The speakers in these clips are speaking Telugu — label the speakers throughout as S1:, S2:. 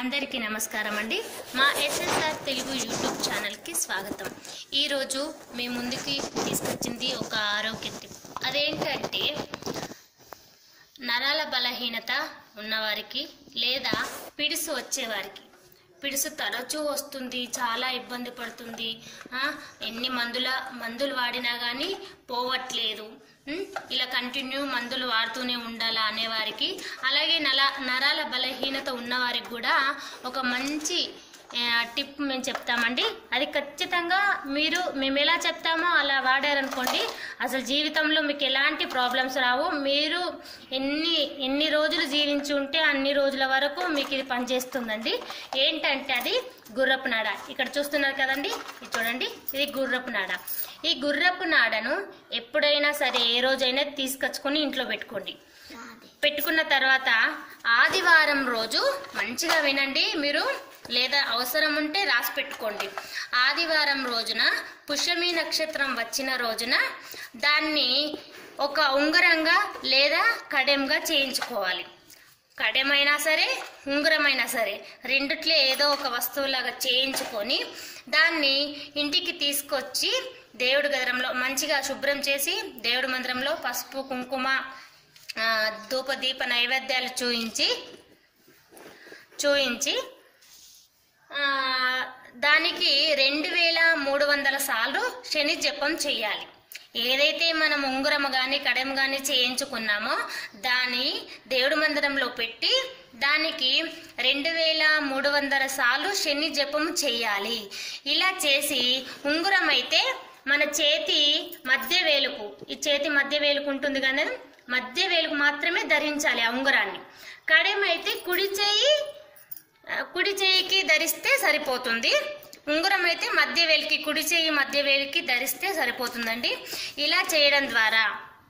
S1: అందరికీ నమస్కారం అండి మా ఎస్ఎస్ఆర్ తెలుగు యూట్యూబ్ ఛానల్కి స్వాగతం ఈరోజు మీ ముందుకి తీసుకొచ్చింది ఒక ఆరోగ్య టిప్ అదేంటంటే నరాల బలహీనత ఉన్నవారికి లేదా పిడుసు వచ్చేవారికి పిడుసు తరచూ వస్తుంది చాలా ఇబ్బంది పడుతుంది ఆ, ఎన్ని మందుల మందులు వాడినా కానీ పోవట్లేదు ఉమ్, ఇలా కంటిన్యూ మందులు వాడుతూనే ఉండాలా అనేవారికి అలాగే నల నరాల బలహీనత ఉన్నవారికి కూడా ఒక మంచి ఆ, టిప్ మేము చెప్తామండి అది ఖచ్చితంగా మీరు మేము ఎలా చెప్తామో అలా వాడారనుకోండి అసలు జీవితంలో మీకు ఎలాంటి ప్రాబ్లమ్స్ రావు మీరు ఎన్ని ఎన్ని రోజులు జీవించి ఉంటే అన్ని రోజుల వరకు మీకు ఇది పనిచేస్తుందండి ఏంటంటే అది గుర్రపు నాడ ఇక్కడ చూస్తున్నారు కదండి ఇది చూడండి ఇది గుర్రపు నాడ ఈ గుర్రపు నాడను ఎప్పుడైనా సరే ఏ రోజైనా తీసుకొచ్చుకొని ఇంట్లో పెట్టుకోండి పెట్టుకున్న తర్వాత ఆదివారం రోజు మంచిగా వినండి మీరు లేదా అవసరం ఉంటే రాసి పెట్టుకోండి ఆదివారం రోజున పుష్యమి నక్షత్రం వచ్చిన రోజున దాన్ని ఒక ఉంగరంగా లేదా కడెంగా చేయించుకోవాలి కడెమైనా సరే ఉంగరమైనా సరే రెండిట్లో ఏదో ఒక వస్తువులాగా చేయించుకొని దాన్ని ఇంటికి తీసుకొచ్చి దేవుడి గదిరంలో మంచిగా శుభ్రం చేసి దేవుడి మందిరంలో పసుపు కుంకుమ ఆ, ధూప దీప నైవేద్యాలు చూయించి చూయించి ఆ, దానికి రెండు వేల మూడు వందల సార్లు శని జపం చేయాలి ఏదైతే మనం ఉంగరం కానీ కడెం కానీ చేయించుకున్నామో దాన్ని దేవుడి మందిరంలో పెట్టి దానికి రెండు వేల మూడు వందల సార్లు శని జపం చేయాలి ఇలా చేసి ఉంగరం అయితే మన చేతి మధ్య వేలుకు ఈ చేతి మధ్య వేలుకు ఉంటుంది కానీ మధ్య వేలుకు మాత్రమే ధరించాలి ఆ ఉంగరాన్ని కడెం అయితే కుడి చేయి ఆ, కుడి చేయికి ధరిస్తే సరిపోతుంది ఉంగరం అయితే మధ్య వేలికి కుడి చేయి మధ్య వేలికి ధరిస్తే సరిపోతుందండి ఇలా చేయడం ద్వారా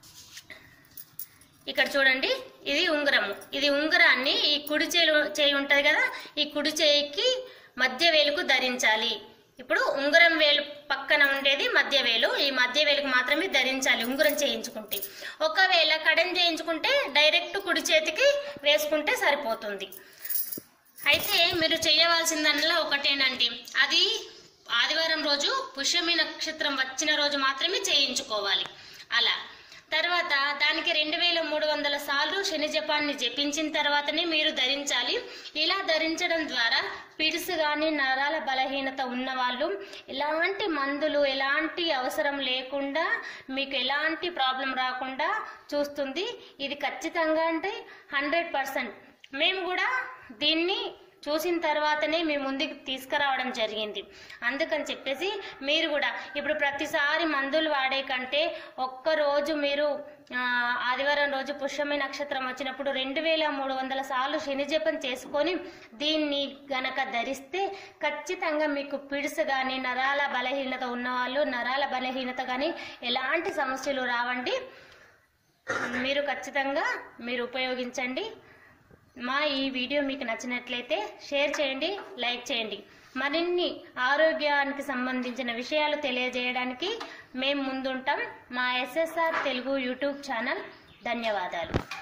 S1: ఇక్కడ చూడండి ఇది ఉంగరము ఇది ఉంగరాన్ని ఈ కుడి చేయి చేయి ఉంటుంది కదా ఈ కుడి చేయికి మధ్య వేలుకు ధరించాలి ఇప్పుడు ఉంగరం వేలు పక్కన ఉండేది మధ్య వేలు ఈ మధ్య వేలుకు మాత్రమే ధరించాలి ఉంగరం చేయించుకుంటే ఒకవేళ కడెం చేయించుకుంటే డైరెక్ట్ కుడి చేతికి వేసుకుంటే సరిపోతుంది అయితే మీరు చేయవలసిందల్లా ఒకటేనండి అది ఆదివారం రోజు పుష్యమి నక్షత్రం వచ్చిన రోజు మాత్రమే చేయించుకోవాలి అలా తర్వాత దానికి రెండు వేల మూడు వందల సార్లు శని జపాన్ని జపించిన తర్వాతనే మీరు ధరించాలి ఇలా ధరించడం ద్వారా పిడుసు కానీ నరాల బలహీనత ఉన్న వాళ్ళు ఎలాంటి మందులు ఎలాంటి అవసరం లేకుండా మీకు ఎలాంటి ప్రాబ్లం రాకుండా చూస్తుంది ఇది ఖచ్చితంగా అంటే హండ్రెడ్ పర్సెంట్ మేము కూడా దీన్ని చూసిన తర్వాతనే మీ ముందుకు తీసుకురావడం జరిగింది అందుకని చెప్పేసి మీరు కూడా ఇప్పుడు ప్రతిసారి మందులు వాడే కంటే ఒక్క రోజు మీరు ఆ, ఆదివారం రోజు పుష్యమి నక్షత్రం వచ్చినప్పుడు రెండు వేల మూడు వందల సార్లు శని జపం చేసుకొని దీన్ని గనక ధరిస్తే ఖచ్చితంగా మీకు పిడుసు కానీ నరాల బలహీనత ఉన్నవాళ్ళు నరాల బలహీనత కానీ ఎలాంటి సమస్యలు రావండి మీరు ఖచ్చితంగా మీరు ఉపయోగించండి మా ఈ వీడియో మీకు నచ్చినట్లయితే షేర్ చేయండి లైక్ చేయండి మరిన్ని ఆరోగ్యానికి సంబంధించిన విషయాలు తెలియజేయడానికి మేము ముందుంటాం మా ఎస్ఎస్ఆర్ తెలుగు యూట్యూబ్ ఛానల్ ధన్యవాదాలు